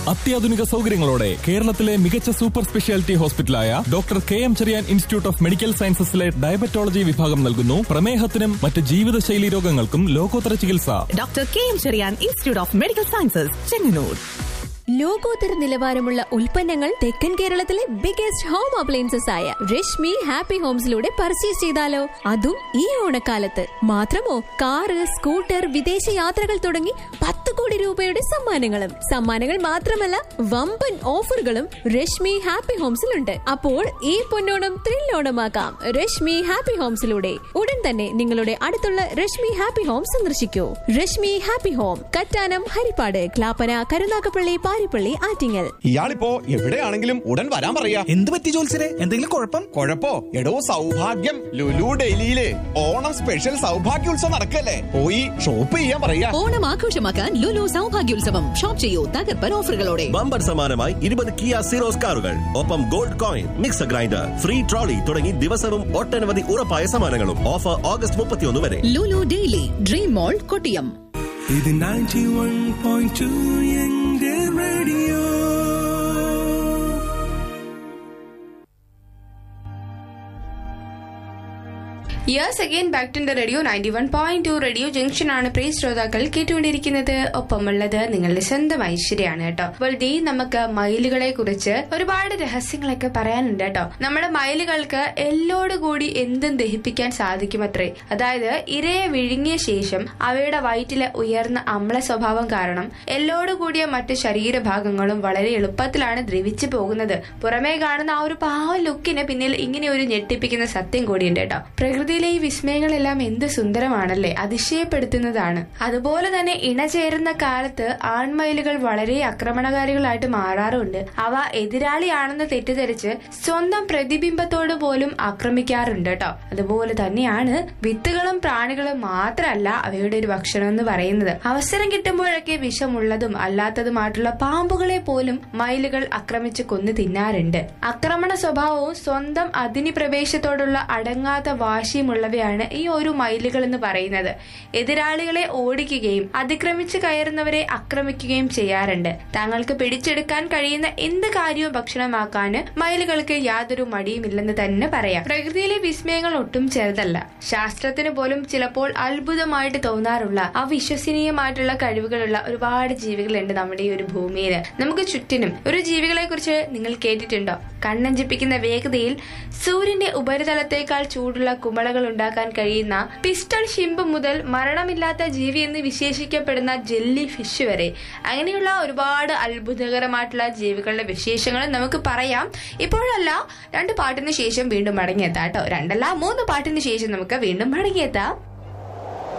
അത്യാധുനിക സൗകര്യങ്ങളോടെ കേരളത്തിലെ മികച്ച സൂപ്പർ സ്പെഷ്യാലിറ്റി ഹോസ്പിറ്റലായ doctor K M Cherian institute of medical സയൻസസിലെ ഡയബറ്റോളജി വിഭാഗം നൽകുന്നു പ്രമേഹത്തിനും മറ്റ് ജീവിതശൈലി രോഗങ്ങൾക്കും ലോകോത്തര ചികിത്സ doctor K M Cherian institute of medical sciences Chengannur ലോകോത്തര നിലവാരമുള്ള ഉൽപ്പന്നങ്ങൾ തെക്കൻ കേരളത്തിലെ ബിഗസ്റ്റ് ഹോം അപ്ലയൻസസ് ആയ രശ്മി ഹാപ്പി ഹോംസിലൂടെ പർച്ചേസ് ചെയ്താലോ അതും ഈ ഓണക്കാലത്ത് മാത്രമോ കാറ് സ്കൂട്ടർ വിദേശ യാത്രകൾ തുടങ്ങി പത്ത് കോടി രൂപയുടെ സമ്മാനങ്ങളും സമ്മാനങ്ങൾ മാത്രമല്ല വമ്പൻ ഓഫറുകളും രശ്മി ഹാപ്പി ഹോംസിലുണ്ട് അപ്പോൾ ഈ പൊന്നോണം ത്രില്ലോണമാക്കാം രശ്മി ഹാപ്പി ഹോംസിലൂടെ ഉടൻ തന്നെ നിങ്ങളുടെ അടുത്തുള്ള രശ്മി ഹാപ്പി ഹോം സന്ദർശിക്കൂ രശ്മി ഹാപ്പി ഹോം കറ്റാനം ഹരിപ്പാട് ക്ലാപ്പന കരുനാഗപ്പള്ളി പാരിപ്പള്ളി ആറ്റിങ്ങൽ ഇയാളിപ്പോ എവിടെയാണെങ്കിലും ഉടൻ വരാൻ പറയാ എന്ത് പറ്റി ജോത്സരെ എന്തെങ്കിലും കുഴപ്പം കൊഴപ്പോ എടോ സൗഭാഗ്യം ലുലു ഡൽഹിയിലെ ഓണം സ്പെഷ്യൽ സൗഭാഗ്യോത്സവം നടക്കല്ലേ പോയി ഷോപ്പ് ചെയ്യാൻ പറയാ ഓണം ആഘോഷമാക്കാൻ ലുലു സൗഭാഗ്യോത്സവം ഷോപ്പ് ചെയ്യൂ തകർപ്പൻ ഓഫറുകളോടെ ബമ്പർ സമ്മാനമായി ഇരുപത് കിയ സീറോസ് കാറുകൾ ഒപ്പം gold coin mixer grinder free trolley തുടങ്ങി ദിവസവും ഒട്ടനവധി ഉറപ്പായ സമ്മാനങ്ങളും ഓഫർ ഓഗസ്റ്റ് മുപ്പത്തിയൊന്ന് വരെ Lulu daily dream mall Kottiyam ഇത് നയൻറ്റി വൺ പോയിന്റ് ടു എന്റെ radio yes again back to radio ninety one point two radio junction ആണ് പ്രിയ ശ്രോതാക്കൾ കേട്ടുകൊണ്ടിരിക്കുന്നത് ഒപ്പമുള്ളത് നിങ്ങളുടെ സ്വന്തം ഐശ്വര്യാണ് കേട്ടോ അപ്പോൾ ഡി നമുക്ക് മയിലുകളെ കുറിച്ച് ഒരുപാട് രഹസ്യങ്ങളൊക്കെ പറയാനുണ്ട് കേട്ടോ നമ്മുടെ മയിലുകൾക്ക് എല്ലോട് കൂടി എന്തും ദഹിപ്പിക്കാൻ സാധിക്കുമത്രേ അതായത് ഇരയെ വിഴുങ്ങിയ ശേഷം അവയുടെ വയറ്റിലെ ഉയർന്ന അമ്ല സ്വഭാവം കാരണം എല്ലോട് കൂടിയ മറ്റ് ശരീരഭാഗങ്ങളും വളരെ എളുപ്പത്തിലാണ് ദ്രവിച്ചു പോകുന്നത് പുറമേ കാണുന്ന ആ ഒരു പാവ ലുക്കിന് പിന്നിൽ ഇങ്ങനെ ഒരു ഞെട്ടിപ്പിക്കുന്ന സത്യം കൂടിയുണ്ട് കേട്ടോ പ്രകൃതിയിലെ ഈ വിസ്മയങ്ങളെല്ലാം എന്ത് സുന്ദരമാണല്ലേ അതിശയപ്പെടുത്തുന്നതാണ് അതുപോലെ തന്നെ ഇണചേരുന്ന കാലത്ത് ആൺമയിലുകൾ വളരെ ആക്രമണകാരികളായിട്ട് മാറാറുണ്ട് അവ എതിരാളിയാണെന്ന് തെറ്റിദ്ധരിച്ച് സ്വന്തം പ്രതിബിംബത്തോട് പോലും ആക്രമിക്കാറുണ്ട് കേട്ടോ അതുപോലെ തന്നെയാണ് വിത്തുകളും പ്രാണികളും മാത്രമല്ല അവയുടെ ഒരു ഭക്ഷണം എന്ന് പറയുന്നത് അവസരം കിട്ടുമ്പോഴൊക്കെ വിഷമുള്ളതും അല്ലാത്തതുമായിട്ടുള്ള പാമ്പുകളെ പോലും മയിലുകൾ ആക്രമിച്ച് കൊന്നു തിന്നാറുണ്ട് ആക്രമണ സ്വഭാവവും സ്വന്തം അഗ്നിപ്രവേശത്തോടുള്ള അടങ്ങാത്ത വാശിയുമുള്ളവയാണ് ഈ ഒരു മയിലുകൾ എന്ന് പറയുന്നത് എതിരാളികളെ ഓടിക്കുകയും അതിക്രമിച്ച് കയറുന്നവരെ ആക്രമിക്കുകയും ചെയ്യാറുണ്ട് തങ്ങൾക്ക് പിടിച്ചെടുക്കാൻ കഴിയുന്ന എന്ത് കാര്യവും ഭക്ഷണമാക്കാൻ മയിലുകൾക്ക് യാതൊരു മടിയുമില്ലെന്ന് തന്നെ പറയാം പ്രകൃതിയിലെ വിസ്മയങ്ങൾ ഒട്ടും ചെറുതല്ല ശാസ്ത്രത്തിന് പോലും ചിലപ്പോൾ അത്ഭുതമായിട്ട് തോന്നാറുള്ള അവിശ്വസനീയമായിട്ടുള്ള കഴിവുകളുള്ള ഒരുപാട് ജീവികളുണ്ട് നമ്മുടെ ഈ ഒരു ഭൂമിയിൽ നമുക്ക് ചുറ്റിനും ഒരു ജീവികളെ കുറിച്ച് നിങ്ങൾ കേട്ടിട്ടുണ്ടോ കണ്ണഞ്ചിപ്പിക്കുന്ന വേഗതയിൽ സൂര്യന്റെ ഉപരിതലത്തേക്കാൾ ചൂടുള്ള കുമളകൾ ഉണ്ടാക്കാൻ കഴിയുന്ന പിസ്റ്റൾ ഷിമ്പ് മുതൽ മരണമില്ലാത്ത ജീവി എന്ന് വിശേഷിക്കപ്പെടുന്ന ജെല്ലി ഫിഷ് വരെ അങ്ങനെയുള്ള ഒരുപാട് അത്ഭുതകരമായിട്ടുള്ള ജീവികളുടെ വിശേഷങ്ങൾ നമുക്ക് പറയാം ഇപ്പോഴല്ല രണ്ട് പാട്ടിന് ശേഷം വീണ്ടും മടങ്ങിയെത്താം കേട്ടോ രണ്ടല്ല മൂന്ന് പാട്ടിന് ശേഷം നമുക്ക് വീണ്ടും മടങ്ങിയെത്താം